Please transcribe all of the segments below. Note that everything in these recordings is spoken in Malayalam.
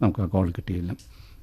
നമുക്ക് ആ കോൾ കിട്ടിയില്ല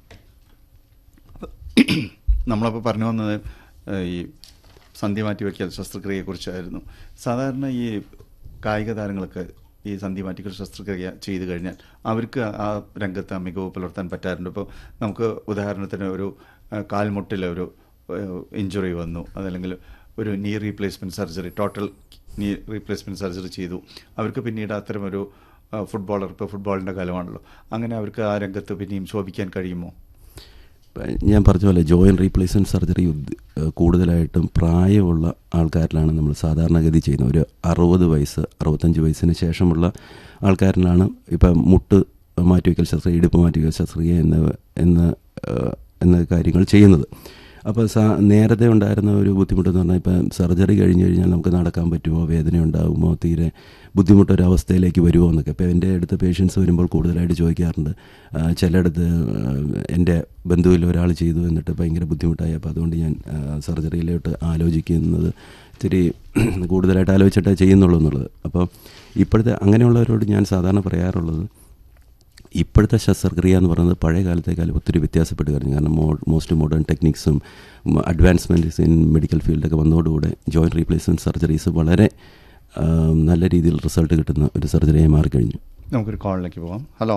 നമ്മളപ്പോൾ പറഞ്ഞു വന്നത് ഏഹ്, ഈ സന്ധി മാറ്റിവെക്കൽ ശസ്ത്രക്രിയയെക്കുറിച്ചായിരുന്നു സാധാരണ ഈ കായിക താരങ്ങൾക്ക് ഈ സന്ധി മാറ്റിവെക്കൽ ശസ്ത്രക്രിയ ചെയ്തു കഴിഞ്ഞാൽ അവർക്ക് ആ രംഗത്ത് ആ മികവ് പുലർത്താൻ പറ്റാറുണ്ട് ഇപ്പോൾ നമുക്ക് ഉദാഹരണത്തിന് ഒരു ഏഹ്, കാൽമുട്ടിൽ ഒരു ഇഞ്ചുറി വന്നു അതല്ലെങ്കിൽ ഒരു knee replacement surgery total knee replacement surgery ചെയ്തു അവർക്ക് പിന്നീട് അത്തരമൊരു ഏഹ്, ഫുട്ബോളർ ഇപ്പോൾ ഫുട്ബോളിൻ്റെ കാലമാണല്ലോ അങ്ങനെ അവർക്ക് ആ രംഗത്ത് പിന്നെയും ശോഭിക്കാൻ കഴിയുമോ ഇപ്പം ഞാൻ പറഞ്ഞ പോലെ ജോയിൻ റീപ്ലേസ്മെൻറ്റ് സർജറി ഉദ്ദ- ഏഹ് കൂടുതലായിട്ടും പ്രായമുള്ള ആൾക്കാരിലാണ് നമ്മൾ സാധാരണഗതി ചെയ്യുന്നത് ഒരു അറുപത് വയസ്സ് അറുപത്തഞ്ച് വയസ്സിന് ശേഷമുള്ള ആൾക്കാരിലാണ് ഇപ്പം മുട്ട് മാറ്റിവെക്കൽ ശസ്ത്രക്രിയ ഇടുപ്പ് മാറ്റിവെക്കൽ ശസ്ത്രക്രിയ എന്ന എന്ന ഏഹ് എന്ന കാര്യങ്ങൾ ചെയ്യുന്നത് അപ്പോൾ സാ നേരത്തെ ഉണ്ടായിരുന്ന ഒരു ബുദ്ധിമുട്ടെന്ന് പറഞ്ഞാൽ ഇപ്പം സർജറി കഴിഞ്ഞ് കഴിഞ്ഞാൽ നമുക്ക് നടക്കാൻ പറ്റുമോ വേദന ഉണ്ടാകുമോ തീരെ ബുദ്ധിമുട്ടൊരവസ്ഥയിലേക്ക് വരുമോ എന്നൊക്കെ ഇപ്പോൾ എൻ്റെ അടുത്ത് പേഷ്യൻസ് വരുമ്പോൾ കൂടുതലായിട്ട് ചോദിക്കാറുണ്ട് ആ, ചിലയിടത്ത് ആ, എൻ്റെ ബന്ധുവിൽ ഒരാൾ ചെയ്തു എന്നിട്ട് ഭയങ്കര ബുദ്ധിമുട്ടായി അപ്പോൾ അതുകൊണ്ട് ഞാൻ ആ, സർജറിയിലോട്ട് ആലോചിക്കുന്നത് ഇത്തിരി കൂടുതലായിട്ട് ആലോചിച്ചിട്ടേ ചെയ്യുന്നുള്ളൂ എന്നുള്ളത് അപ്പോൾ ഇപ്പോഴത്തെ അങ്ങനെയുള്ളവരോട് ഞാൻ സാധാരണ പറയാറുള്ളത് ഇപ്പോഴത്തെ ശസ്ത്രക്രിയ എന്ന് പറയുന്നത് പഴയ കാലത്തേക്കാളും ഒത്തിരി വ്യത്യാസപ്പെട്ട് കഴിഞ്ഞു കാരണം മോ മോസ്റ്റ് മോഡേൺ ടെക്നിക്സും അഡ്വാൻസ്മെൻറ്റ്സ് ഇൻ മെഡിക്കൽ ഫീൽഡൊക്കെ വന്നതോടുകൂടെ ജോയിൻറ്റ് റീപ്ലേസ്മെൻറ്റ് സർജറീസ് വളരെ ആ, നല്ല രീതിയിൽ റിസൾട്ട് കിട്ടുന്ന ഒരു സർജറിയായി മാറിക്കഴിഞ്ഞു നമുക്കൊരു കോളിലേക്ക് പോവാം ഹലോ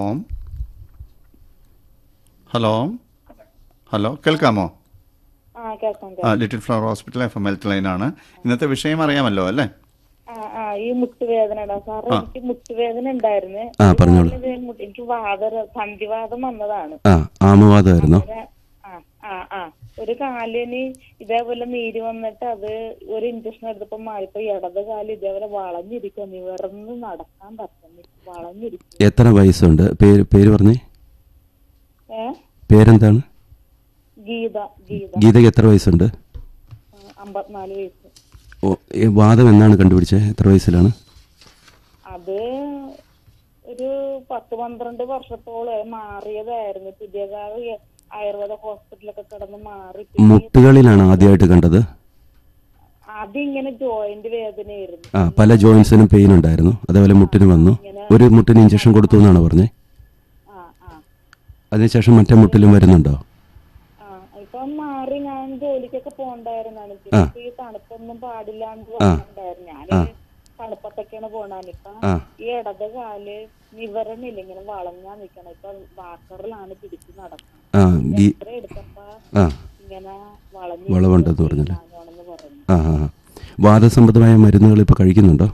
ഹലോ ഹലോ കേൾക്കാമോ ആ കേൾക്കാം ആ കേൾക്കാം. Little flower hospital F M health ലൈനാണ് ഇന്നത്തെ വിഷയം അറിയാമല്ലോ അല്ലേ ആ ആ ഈ മുട്ടുവേദനയുടെ സാറ് ആ. എനിക്ക് മുട്ടുവേദന ഉണ്ടായിരുന്നു ആ, പറഞ്ഞോളൂ. ഒരു കാലിന് മുട്ട് എനിക്ക് വാദ സന്ധിവാദം വന്നതാണ് ആ ആമവാദമായിരുന്നോ അങ്ങനെ, ആ ആ ആ ഒരു കാലിന് ഇതേപോലെ നീര് വന്നിട്ട് അത് ഒരു ഇഞ്ചക്ഷൻ എടുത്തപ്പോ മാറിപ്പോ ഇടത് കാല് ഇതേപോലെ വളഞ്ഞിരിക്കുക നിവർന്ന് നടക്കാൻ പറ്റുന്നില്ല വളഞ്ഞിരിക്കും എത്ര വയസ്സുണ്ട് പേര് പേര് പറഞ്ഞേ ഏ പേരെന്താണ് ഗീത ഗീത ഗീതയ്ക്ക് എത്ര വയസ്സുണ്ട് ആ, അമ്പത്തിനാല് വയസ്സ് ഓ ഈ വാദം എന്നാണ് കണ്ടുപിടിച്ചത് എത്ര വയസ്സിലാണ് അത് ഒരു പത്ത് പന്ത്രണ്ട് വർഷത്തോളം മാറിയതായിരുന്നു പുതിയകാവ് ആയുർവേദ ഹോസ്പിറ്റലൊക്കെ കിടന്ന് മാറി പിന്നെ മുട്ടുകളിലാണ് ആദ്യമായിട്ട് കണ്ടത് ആദ്യം ഇങ്ങനെ ജോയിന്റ് വേദനയായിരുന്നു ആ പല ജോയിൻസിനും പെയിൻ ഉണ്ടായിരുന്നു അതേപോലെ മുട്ടിന് വന്നു ഒരു മുട്ടിന് ഇഞ്ചക്ഷൻ കൊടുത്തു എന്നാണ് പറഞ്ഞത് ആ ആ അതിനുശേഷം മറ്റേ മുട്ടിലും വരുന്നുണ്ടോ ആ ഇപ്പം മാറി ഞാൻ ജോലിക്കൊക്കെ പോണ്ടായിരുന്നാണ് ആ. ഈ തണുപ്പൊന്നും പാടില്ലാന്ന് പറഞ്ഞിട്ടുണ്ടായിരുന്നു ഞാൻ തണുപ്പത്തൊക്കെയാണ് പോണാൻ ഇപ്പൊ ആ. ഈ ഇടത് കാല് നിവരണില്ല ഇങ്ങനെ വളഞ്ഞാ നിക്കണം ഇപ്പൊ വാക്കറിലാണ് പിടിച്ച് നടക്കുന്നത് ആ ഗീ എത്ര എടുത്തപ്പോ ആ ഇങ്ങനെ വളഞ്ഞു വളവുണ്ടെന്ന് പറഞ്ഞില്ലേ? ആണെന്ന് പറഞ്ഞു ആ ആ ആ. വാദസംബന്ധമായ മരുന്നുകൾ ഇപ്പോൾ കഴിക്കുന്നുണ്ടോ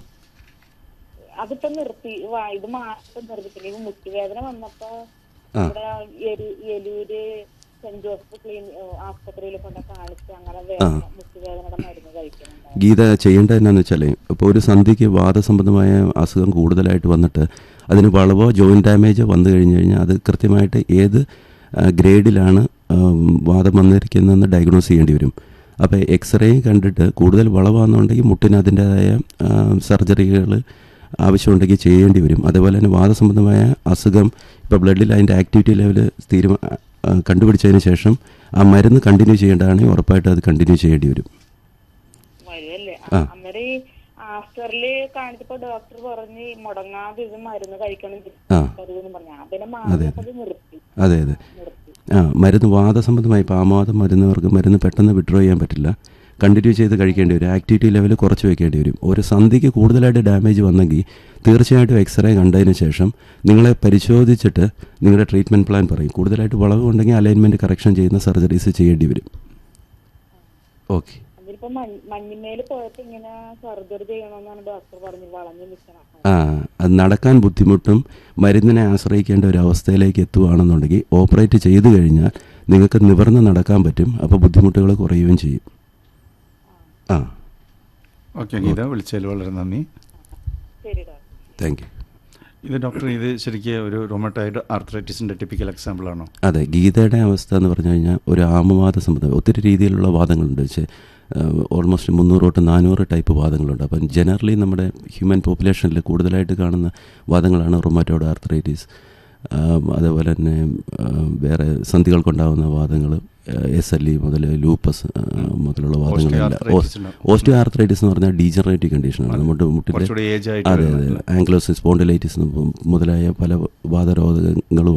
അതിപ്പോ നിർത്തി വാ- ഇത് മാസം നിർത്തി പിന്നെ ഈ മുട്ടുവേദന വന്നപ്പോ ആ. ഇവിടെ എരു- എലൂര് സെന്റ് ജോസഫ് ക്ലീൻ ആസ്പത്രിയിൽ കൊണ്ട് കാണിച്ച് അങ്ങനെ വേദന മുട്ടുവേദനയുടെ മരുന്ന് കഴിക്കുന്നുണ്ടായിരുന്നു ഗീത ചെയ്യേണ്ടത് എന്നാന്ന് വെച്ചാൽ ഇപ്പോൾ ഒരു സന്ധിക്ക് വാദസംബന്ധമായ അസുഖം കൂടുതലായിട്ട് വന്നിട്ട് അതിന് വളവോ ജോയിൻറ്റ് ഡാമേജോ വന്നു കഴിഞ്ഞ് കഴിഞ്ഞാൽ അത് കൃത്യമായിട്ട് ഏത് ആ, ഗ്രേഡിലാണ് ആം, വാദം വന്നിരിക്കുന്നതെന്ന് ഡയഗ്നോസ് ചെയ്യേണ്ടി വരും അപ്പോൾ എക്സ്റേ കണ്ടിട്ട് കൂടുതൽ വളവാണെന്നുണ്ടെങ്കിൽ മുട്ടിന് അതിൻ്റേതായ സർജറികൾ ആവശ്യമുണ്ടെങ്കിൽ ചെയ്യേണ്ടി വരും അതേപോലെ തന്നെ വാദസംബന്ധമായ അസുഖം ഇപ്പോൾ ബ്ലഡിൽ അതിൻ്റെ ആക്ടിവിറ്റി ലെവൽ തീരുമാ ആ, കണ്ടുപിടിച്ചതിന് ശേഷം ആ മരുന്ന് കണ്ടിന്യൂ ചെയ്യേണ്ടതാണെങ്കിൽ ഉറപ്പായിട്ട് അത് കണ്ടിന്യൂ ചെയ്യേണ്ടി വരും വഴിയല്ലേ ആ. അന്നേരം ഈ ആസ്റ്ററില് കാണിച്ചപ്പോ ഡോക്ടർ പറഞ്ഞ് ഈ മുടങ്ങാതെ ഇത് മരുന്ന് കഴിക്കണം ആ. എന്ന് പറഞ്ഞു ഞാൻ പിന്നെ മാറിയപ്പോ അത് നിർത്തി അതെ അതെ നിർത്തി ആ മരുന്ന് വാദസംബന്ധമായി ഇപ്പോൾ ആമവാദം മരുന്നവർക്ക് മരുന്ന് പെട്ടെന്ന് വിഡ്രോ ചെയ്യാൻ പറ്റില്ല കണ്ടിന്യൂ ചെയ്ത് കഴിക്കേണ്ടി വരും ആക്ടിവിറ്റി ലെവൽ കുറച്ച് വെക്കേണ്ടി വരും ഒരു സന്ധിക്ക് കൂടുതലായിട്ട് ഡാമേജ് വന്നെങ്കിൽ തീർച്ചയായിട്ടും എക്സ്റേ കണ്ടതിന് ശേഷം നിങ്ങളെ പരിശോധിച്ചിട്ട് നിങ്ങളുടെ ട്രീറ്റ്മെൻറ്റ് പ്ലാൻ പറയും കൂടുതലായിട്ട് വളവ് ഉണ്ടെങ്കിൽ അലൈൻമെൻറ്റ് കറക്ഷൻ ചെയ്യുന്ന സർജറീസ് ചെയ്യേണ്ടി വരും ഓക്കെ അതിലിപ്പോ മഞ്ഞ് മഞ്ഞിമേല് പോയപ്പോ ഇങ്ങനെ സർജറി ചെയ്യണമെന്നാണ് ഡോക്ടർ പറഞ്ഞു വളഞ്ഞു നിൽക്കണം ആ അത് നടക്കാൻ ബുദ്ധിമുട്ടും മരുന്നിനെ ആശ്രയിക്കേണ്ട ഒരു അവസ്ഥയിലേക്ക് എത്തുകയാണെന്നുണ്ടെങ്കിൽ ഓപ്പറേറ്റ് ചെയ്തു കഴിഞ്ഞാൽ നിങ്ങൾക്ക് നിവർന്ന് നടക്കാൻ പറ്റും അപ്പോൾ ബുദ്ധിമുട്ടുകൾ കുറയുകയും ചെയ്യും ആ ഓക്കെ ഗീത വിളിച്ചതിൽ വളരെ നന്ദി ശരി ഡോക്ടർ താങ്ക് യു ഇത് ഡോക്ടർ ഇത് ശരിക്കും ഒരു റൊമറ്റോയിഡ് ആർത്രൈറ്റിസിൻ്റെ ടിപ്പിക്കൽ എക്സാമ്പിൾ ആണോ അതെ ഗീതയുടെ അവസ്ഥ എന്ന് പറഞ്ഞു കഴിഞ്ഞാൽ ഒരു ആമവാദ സംബന്ധം ഒത്തിരി രീതിയിലുള്ള വാദങ്ങളുണ്ട് പക്ഷേ ഓൾമോസ്റ്റ് മുന്നൂറ് തൊട്ട് നാനൂറ് ടൈപ്പ് വാദങ്ങളുണ്ട് അപ്പം ജനറലി നമ്മുടെ ഹ്യൂമൻ പോപ്പുലേഷനിൽ കൂടുതലായിട്ട് കാണുന്ന വാദങ്ങളാണ് റൊമാറ്റോഡ് ആർത്രൈറ്റിസ് അതേപോലെ തന്നെ ആ, വേറെ സന്ധികൾക്കുണ്ടാകുന്ന വാദങ്ങൾ എസ് എൽ ഇ മുതൽ ലൂപ്പസ് ആ, മുതലുള്ള വാദങ്ങളെല്ലാം Osteoarthritis ഉണ്ടാവും. ഓസ്റ്റിയോ ആർത്രൈറ്റിസ് എന്ന് പറഞ്ഞാൽ ഡീജനറേറ്റീവ് കണ്ടീഷനാണ് നമ്മുടെ മുട്ടിൻ്റെ കുറച്ചുകൂടി ഏജ് ആയിട്ട് അതെ അതെ വരുന്നത്. ആംഗ്ലോസിസ് സ്പോണ്ടിലൈറ്റിസ് മുതലായ പല വാദരോഗങ്ങളും